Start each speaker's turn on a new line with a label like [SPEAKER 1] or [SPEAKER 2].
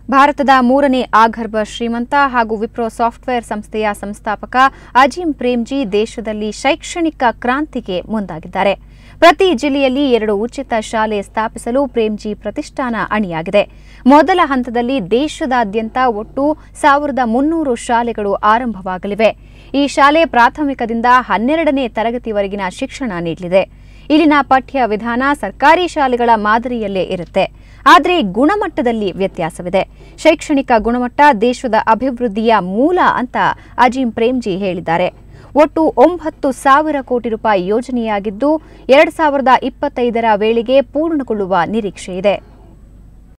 [SPEAKER 1] ಭಾರತದ ಮೂರನೇ ಆಗರ್ಭ ಶ್ರೀಮಂತ ಹಾಗೂ ವಿಪ್ರೋ ಸಾಫ್ಟ್ವೇರ್ ಸಂಸ್ಥೆಯ ಸಂಸ್ಥಾಪಕ ಅಜೀಂ ಪ್ರೇಮ್ಜಿ ದೇಶದಲ್ಲಿ ಶೈಕ್ಷಣಿಕ ಕ್ರಾಂತಿಗೆ ಮುಂದಾಗಿದ್ದಾರೆ ಪ್ರತಿ ಜಿಲ್ಲೆಯಲ್ಲಿ ಎರಡು ಉಚಿತ ಶಾಲೆ ಸ್ಥಾಪಿಸಲು ಪ್ರೇಮ್ಜಿ ಪ್ರತಿಷ್ಠಾನ ಅಣಿಯಾಗಿದೆ ಮೊದಲ ಹಂತದಲ್ಲಿ ದೇಶದಾದ್ಯಂತ ಒಟ್ಟು ಸಾವಿರದ ಮುನ್ನೂರು ಶಾಲೆಗಳು ಆರಂಭವಾಗಲಿವೆ ಈ ಶಾಲೆ ಪ್ರಾಥಮಿಕದಿಂದ ಹನ್ನೆರಡನೇ ತರಗತಿವರೆಗಿನ ಶಿಕ್ಷಣ ನೀಡಲಿದೆ ಇಲ್ಲಿನ ಪಠ್ಯ ವಿಧಾನ ಸರ್ಕಾರಿ ಶಾಲೆಗಳ ಮಾದರಿಯಲ್ಲೇ ಇರುತ್ತೆ ಆದರೆ ಗುಣಮಟ್ಟದಲ್ಲಿ ವ್ಯತ್ಯಾಸವಿದೆ ಶೈಕ್ಷಣಿಕ ಗುಣಮಟ್ಟ ದೇಶದ ಅಭಿವೃದ್ಧಿಯ ಮೂಲ ಅಂತ ಅಜೀಂ ಪ್ರೇಮ್ಜಿ ಹೇಳಿದ್ದಾರೆ ಒಟ್ಟು ಒಂಬತ್ತು ಸಾವಿರ ಕೋಟಿ ರೂಪಾಯಿ ಯೋಜನೆಯಾಗಿದ್ದು ಎರಡ್ ಸಾವಿರದ ಇಪ್ಪತ್ತೈದರ ವೇಳೆಗೆ ಪೂರ್ಣಗೊಳ್ಳುವ ನಿರೀಕ್ಷೆ ಇದೆ